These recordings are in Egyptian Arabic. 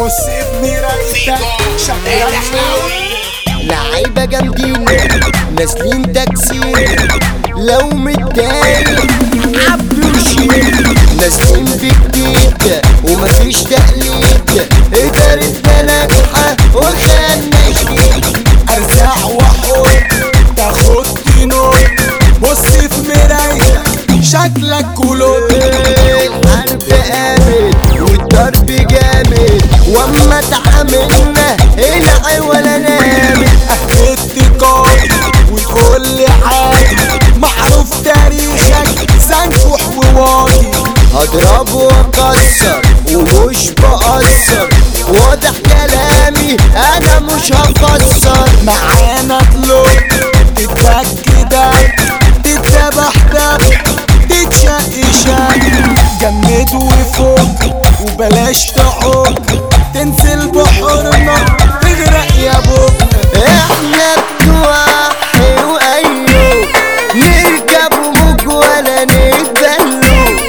بص ابني ريتك شغال لعيبة جامدين نازلين تكسير لو متضايق عبدو شيل نازلين بجديد ومفيش تقليد إدارتنا ناجحة وخلنا شديد ارزاع وحوط تاخد نور بص في مرايتك شكلك كله الحرب قامت والضرب جامد واما تعاملنا العي ولا نامت اتقاد وكل حاجة معروف تاريخك سنفح وواطي هضرب واكسر ومش بقصر واضح كلامي انا مش هفسر معانا طلوع تتأكد تتذبح دب تتشق شق جمد وفوق وبلاش تعوق تنزل بحورنا تغرق يا بوك احنا بتوع حلو ايوه نركب موج ولا نتبلو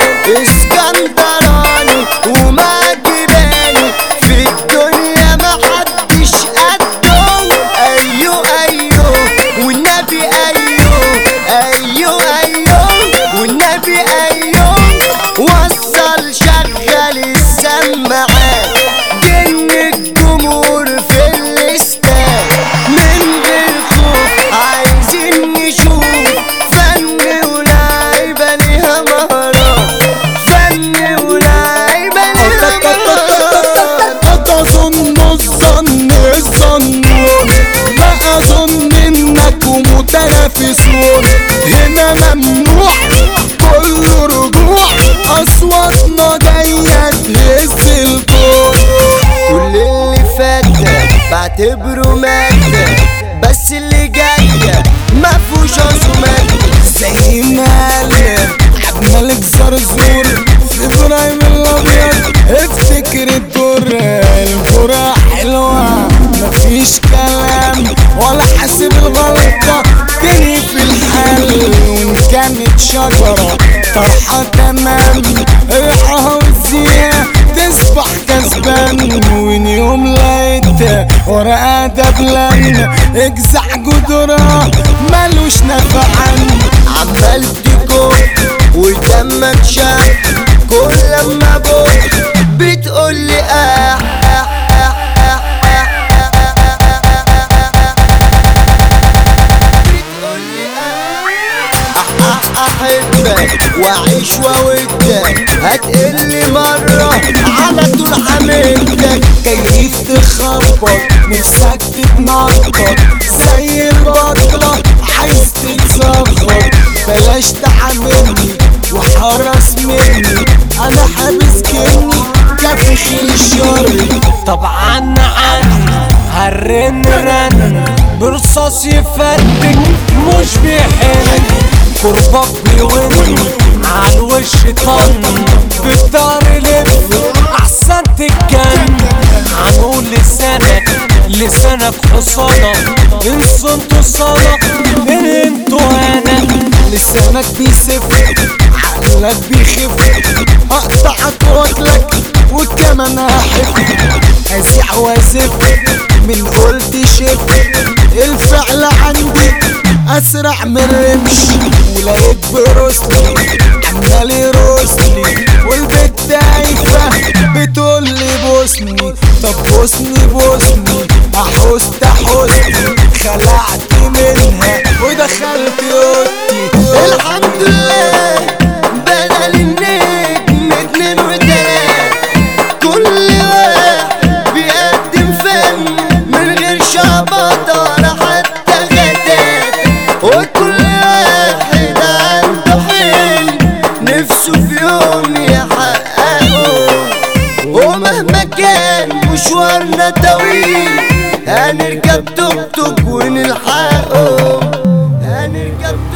اسكندراني وما جبالي في الدنيا ما حدش قده ايوه ايوه والنبي ايوه ايوه ايوه والنبي ايوه وصل شغل السماعات جن الجمهور في الاستاد من غير خوف عايزين نشوف فن ولاعيبة ليها مهارات فن ولاعيبة ليها مهارات قد اظن الظن الظنون لا اظن انكم متنافسون هنا ممنوع كله رجوع اصواتنا جايه تهز الكون كل اللي فات ده بعتبره مادة بس اللي جاية ما فيهوش عزومات زي ما قال عبد الملك زرزور في ابراهيم الابيض افتكر الدور الكرة حلوة مفيش كلام ولا حاسب الغلطة تاني في الحل وان كانت شجرة طرحة تمام ريحها وزيها تصبح كسبان وين يوم لقيت ورقة دبلان اجزع جدرة ملوش نفعان عمال تكون ودمك شاف كل لما بقول بتقولي اه اه اه اه اه بتقولي اه احبك واعيش واودك هتقلي مرة على طول حملتك كيف تخبط نفسك تتنطط زي البطلة عايز تتزغط بلاش تعاملني وحرس مني انا حابس كني كافش الشر طبعا عني هرن رن برصاص يفتك مش بيحن قربك بيون عالوش طن بالدار لف احسن تتجن هنقول لسانك لسانك حصانة ان صنتوا صنع ان انتوا انا لسانك بيسف عقلك بيخف اقطعك واكلك وكمان هحف ازيع وازف من قلت شف الفعل عندي اسرع من رمش ولقيت بروسلي عمال يروسلي والبت دايفة بتقولي بوسني طب بوسني بوسني احوست احوستي خلعت منها ودخلت اوضتي الحمد لله بدل النجم اتنين وتلات كل واحد بيقدم فن من غير شعبطة ولا حتى غدات وكل واحد عنده حلم نفسه في يوم يحققه ومهما كان مشوارنا طويل هنركب توك توك ونلحقه هنركب